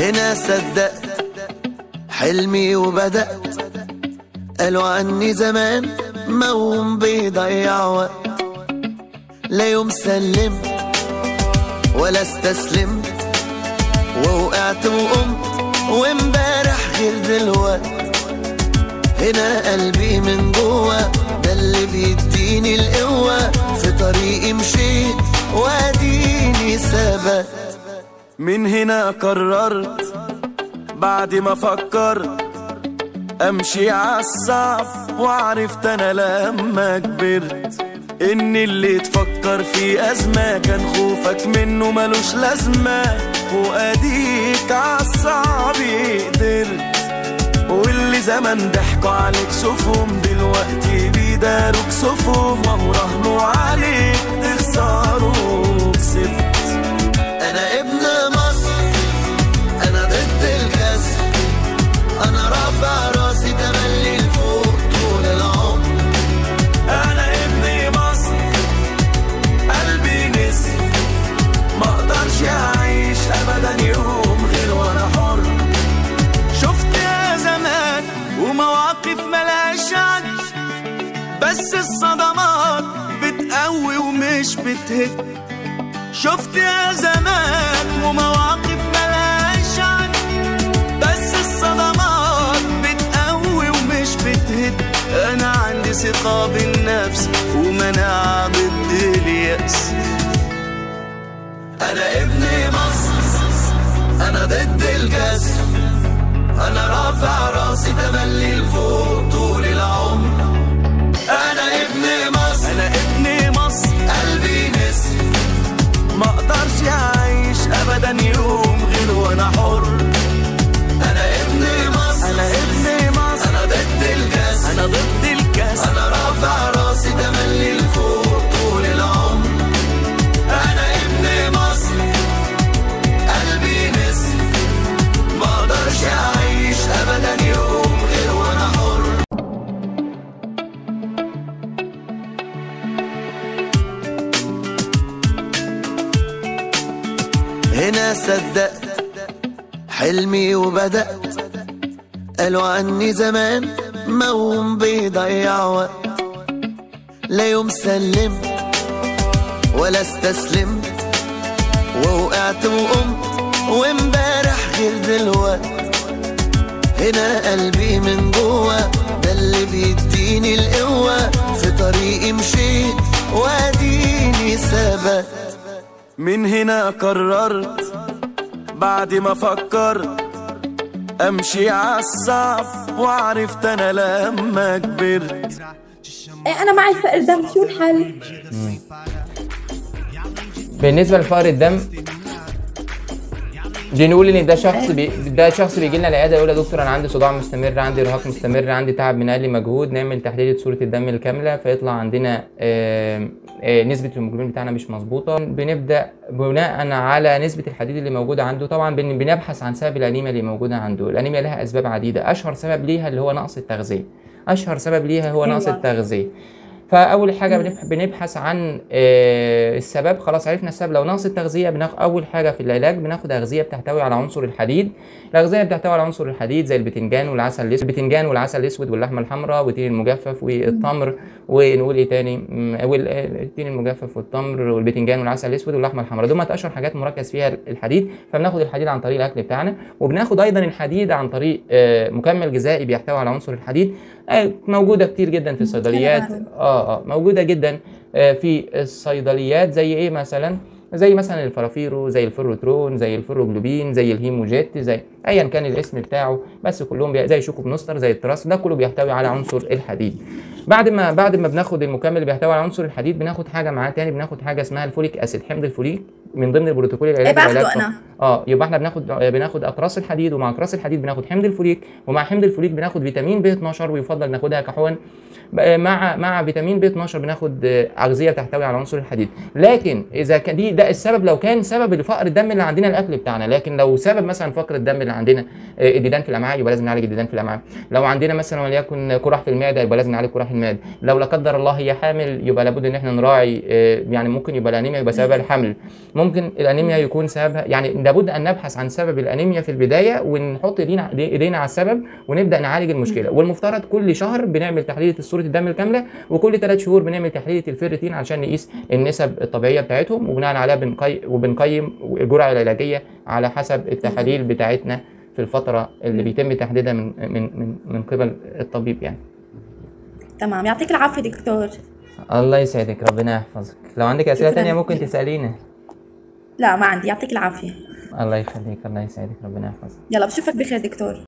هنا صدقت حلمي وبدأت قالوا عني زمان موهوم بيضيع وقت لا يوم سلمت ولا استسلمت ووقعت وقمت وامبارح غير دلوقت هنا قلبي من جوه ده اللي بيديني القوة في طريقي مشيت واديني ثبت من هنا قررت بعد ما فكرت امشي عالصعب وعرفت انا لما كبرت ان اللي تفكر في ازمة كان خوفك منه ملوش لازمة واديك عالصعب قدرت واللي زمان ضحكوا عليك شوفهم دلوقتي بيداروك صفهم وهو رهنوا عليك تخسروا كسبت انا ابن مصر انا ضد الكسر انا رافع راسي تملي لفوق طول العمر انا ابن مصر قلبي نسر ما اقدرش اعيش ابدا يوم غير وانا حر شفت يا زمان ومواقف ملهاش عد بس الصدمات بتقوي ومش بتهد شفت يا زمان ومواقف ملهاش عد بس الصدمات بتقوي ومش بتهد انا عندي ثقة بالنفس ومناعة ضد اليأس انا ابن مصر انا ضد الكسر انا رافع راسي تملي لفوق طول العمر انا ابن مصر انا ابن مصر قلبي نسر ما اقدرش اعيش ابدا يوم غير وانا حر انا ابن مصر انا ابن مصر انا ضد الكسر انا ضد الكسر انا رافع راسي تملي لفوق طول العمر انا ابن مصر قلبي نسر ما اقدرش اعيش ابدا يوم غير وانا حر هنا صدقت حلمي وبدأت قالوا عني زمان موهوم بيضيع وقت لا يوم سلمت ولا استسلمت ووقعت وقمت وامبارح غير دلوقت هنا قلبي من جوه ده اللي بيديني القوة في طريقي مشيت واديني ثبت من هنا قررت بعد ما فكرت امشي عالصعب وعرفت انا لما كبرت إيه انا معي فقر دم شو الحل بالنسبه لفقر الدم دي نقول ان ده شخص بي... ده شخص بيجي لنا العياده يقول يا دكتور انا عندي صداع مستمر عندي ارهاق مستمر عندي تعب من اقل مجهود نعمل تحليل صوره الدم الكامله فيطلع عندنا آه، آه، نسبه الهيموجلوبين بتاعنا مش مظبوطه بنبدا بناء على نسبه الحديد اللي موجوده عنده طبعا بن- بنبحث عن سبب الانيميا اللي موجوده عنده الانيميا لها اسباب عديده اشهر سبب ليها اللي هو نقص التغذيه اشهر سبب ليها هو نقص أيوة. التغذيه فاول حاجه بنبح- بنبحث عن آه، السبب خلاص عرفنا السبب لو نقص التغذيه بناخد اول حاجه في العلاج بناخد اغذيه بتحتوي على عنصر الحديد الاغذيه بتحتوي على عنصر الحديد زي البتنجان والعسل الاسود البتنجان والعسل الاسود واللحمه الحمراء والتين المجفف والتمر ونقول ايه تاني م، وال- آه، التين المجفف والتمر والبتنجان والعسل الاسود واللحمه الحمراء دول اشهر حاجات مركز فيها الحديد فبناخد الحديد عن طريق الاكل بتاعنا وبناخد ايضا الحديد عن طريق آه، مكمل غذائي بيحتوي على عنصر الحديد آه، موجوده كتير جدا في الصيدليات اه اه موجوده جدا آه، في الصيدليات زي ايه مثلا زي مثلا الفرافيرو زي الفروترون زي الفروجلوبين زي الهيموجيت زي ايا كان الاسم بتاعه بس كلهم بي... زي شوكو بنستر زي التراس ده كله بيحتوي على عنصر الحديد بعد ما بعد ما بناخد المكمل اللي بيحتوي على عنصر الحديد بناخد حاجه معاه تاني بناخد حاجه اسمها الفوليك اسيد حمض الفوليك من ضمن البروتوكول العلاجي إيه باخده والعلاج أنا؟ اه يبقى احنا بناخد بناخد اقراص الحديد ومع اقراص الحديد بناخد حمض الفوليك ومع حمض الفوليك بناخد فيتامين ب 12 ويفضل ناخدها كحقن ب- مع مع فيتامين ب 12 بناخد آه، اغذيه تحتوي على عنصر الحديد لكن اذا كان دي ده السبب لو كان سبب لفقر الدم اللي عندنا الاكل بتاعنا لكن لو سبب مثلا فقر الدم اللي عندنا آه، الديدان في الامعاء يبقى لازم نعالج الديدان في الامعاء لو عندنا مثلا وليكن قرح في المعده يبقى لازم نعالج قرح المعده لو لا قدر الله هي حامل يبقى لابد ان احنا نراعي آه، يعني ممكن يبقى الانيميا يبقى سببها الحمل ممكن ممكن الانيميا يكون سببها يعني لابد ان نبحث عن سبب الانيميا في البدايه ونحط ايدينا ايدينا على السبب ونبدا نعالج المشكله والمفترض كل شهر بنعمل تحليل صوره الدم الكامله وكل ثلاث شهور بنعمل تحليل الفيرتين عشان نقيس النسب الطبيعيه بتاعتهم وبناء عليها بنقي وبنقيم الجرعه العلاجيه على حسب التحاليل بتاعتنا في الفتره اللي بيتم تحديدها من من من, من قبل الطبيب يعني تمام يعطيك العافيه دكتور الله يسعدك ربنا يحفظك لو عندك اسئله شكراً. تانية ممكن تسالينا لا ما عندي يعطيك العافيه الله يخليك الله يسعدك ربنا يحفظك يلا بشوفك بخير دكتور